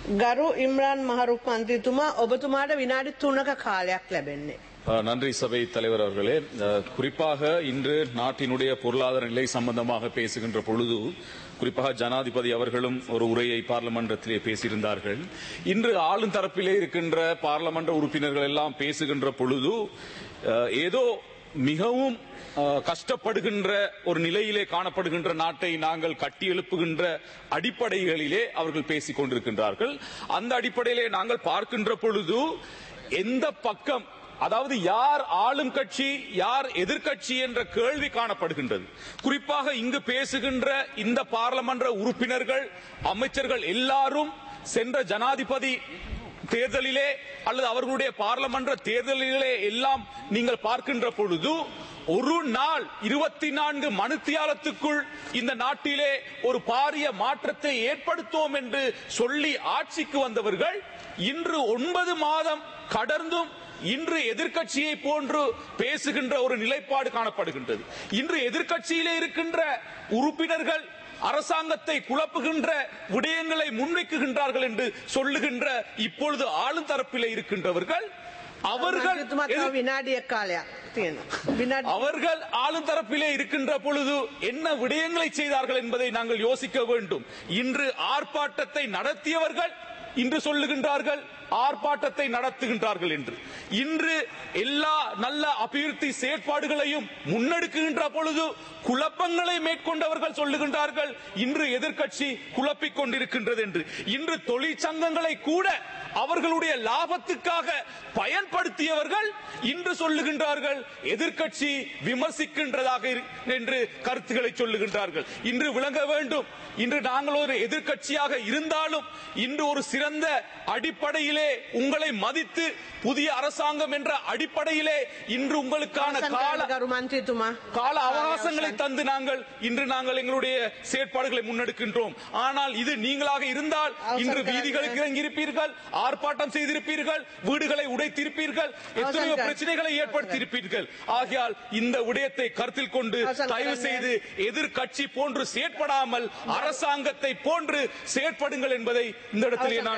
ගරු ඉම්රාන් මහරුක් මන්ත්‍රීතුමා ඔබතුමාට විනාඩි තුනක කාලයක් ලැබෙන්නේ. அஹ், நன்றி சபை தலைவர் அவர்களே அஹ், குறிப்பாக இன்று நாட்டினுடைய பொருளாதார நிலை சம்பந்தமாக பேசுகின்ற பொழுது குறிப்பாக ஜனாதிபதி அவர்களும் ஒரு உரையை பார்லமன்றத்திலே பேசியிருந்தார்கள் இன்று ஆளும் தரப்பிலே இருக்கின்ற பார்லமன்ற உறுப்பினர்கள் எல்லாம் பேசுகின்ற பொழுது அஹ், ஏதோ மிகவும் அஹ், கஷ்டப்படுகின்ற ஒரு நிலையிலே காணப்படுகின்ற நாட்டை நாங்கள் கட்டி எழுப்புகின்ற அடிப்படைகளிலே அவர்கள் பேசிக் கொண்டிருக்கின்றார்கள் அந்த அடிப்படையிலே நாங்கள் பார்க்கின்ற பொழுது எந்த பக்கம் அதாவது யார் ஆளும் கட்சி யார் எதிர்க்கட்சி என்ற கேள்வி காணப்படுகின்றது குறிப்பாக இங்கு பேசுகின்ற இந்த பாராளுமன்ற உறுப்பினர்கள் அமைச்சர்கள் எல்லாரும் சென்ற ஜனாதிபதி தேர்தலிலே அல்லது அவர்களுடைய பாராளுமன்ற தேர்தலிலே எல்லாம் நீங்கள் பார்க்கின்ற பொழுது ஒரு நாள் இருபத்தி நான்கு மணித்தியாலத்துக்குள் இந்த நாட்டிலே ஒரு பாரிய மாற்றத்தை ஏற்படுத்துவோம் என்று சொல்லி ஆட்சிக்கு வந்தவர்கள் இன்று ஒன்பது மாதம் கடந்தும் இன்று எதிர்க்கட்சியை போன்று பேசுகின்ற ஒரு நிலைப்பாடு காணப்படுகின்றது இன்று எதிர்க்கட்சியிலே இருக்கின்ற உறுப்பினர்கள் அரசாங்கத்தை குழப்புகின்ற விடயங்களை முன்வைக்குகின்றார்கள் என்று சொல்லுகின்ற இப்பொழுது ஆளும் தரப்பிலே இருக்கின்றவர்கள் அவர்கள் මන්ත්‍රීතුමා තව எதிர்- විනාඩියක් කාලයක් තියෙනවා. විනාඩි அவர்கள் ஆளும் தரப்பிலே இருக்கின்ற பொழுது என்ன விடயங்களை செய்தார்கள் என்பதை நாங்கள் யோசிக்க வேண்டும் இன்று ஆர்ப்பாட்டத்தை நடத்தியவர்கள் இன்று சொல்லுகின்றார்கள் ஆர்ப்பாட்டத்தை நடத்துகின்றார்கள் என்று இன்று எல்லா நல்ல அபிவிருத்தி செயற்பாடுகளையும் முன்னெடுக்குகின்ற பொழுது குழப்பங்களை மேற்கொண்டவர்கள் சொல்லுகின்றார்கள் இன்று எதிர்க்கட்சி குழப்பிக் கொண்டிருக்கின்றது என்று இன்று தொழிற்சங்கங்களை கூட அவர்களுடைய லாபத்துக்காக பயன்படுத்தியவர்கள் இன்று சொல்லுகின்றார்கள் எதிர்க்கட்சி விமர்சிக்கின்றதாக இரு- என்று கருத்துக்களை சொல்லுகின்றார்கள் இன்று விளங்க வேண்டும் இன்று நாங்கள் ஒரு எதிர்க்கட்சியாக இருந்தாலும் இன்று ஒரு சிறந்த அடிப்படையிலே உங்களை மதித்து புதிய அரசாங்கம் என்ற அடிப்படையிலே இன்று உங்களுக்கான අවසන් கால කාලය ගරු මන්ත්‍රීතුමා. கால அவகாசங்களை தந்து நாங்கள் இன்று நாங்கள் எங்களுடைய செயற்பாடுகளை முன்னெடுக்கின்றோம் ஆனால் இது நீங்களாக இருந்தால் இன்று அவசரம் வீதிகளுக்கு இறங்கியிருப்பீர்கள் ஆர்ப்பாட்டம் செய்திருப்பீர்கள் வீடுகளை உடைத்திருப்பீர்கள் எத்தனையோ அவசரம் பிரச்சனைகளை ஏற்படுத்தியிருப்பீர்கள் ஆகையால் இந்த விடயத்தை கருத்தில் கொண்டு அவசரம் தயவு செய்து எதிர்க்கட்சி போன்று செயற்படாமல் அரசாங்கத்தை போன்று செயற்படுங்கள் என்பதை இந்த இடத்திலே நான்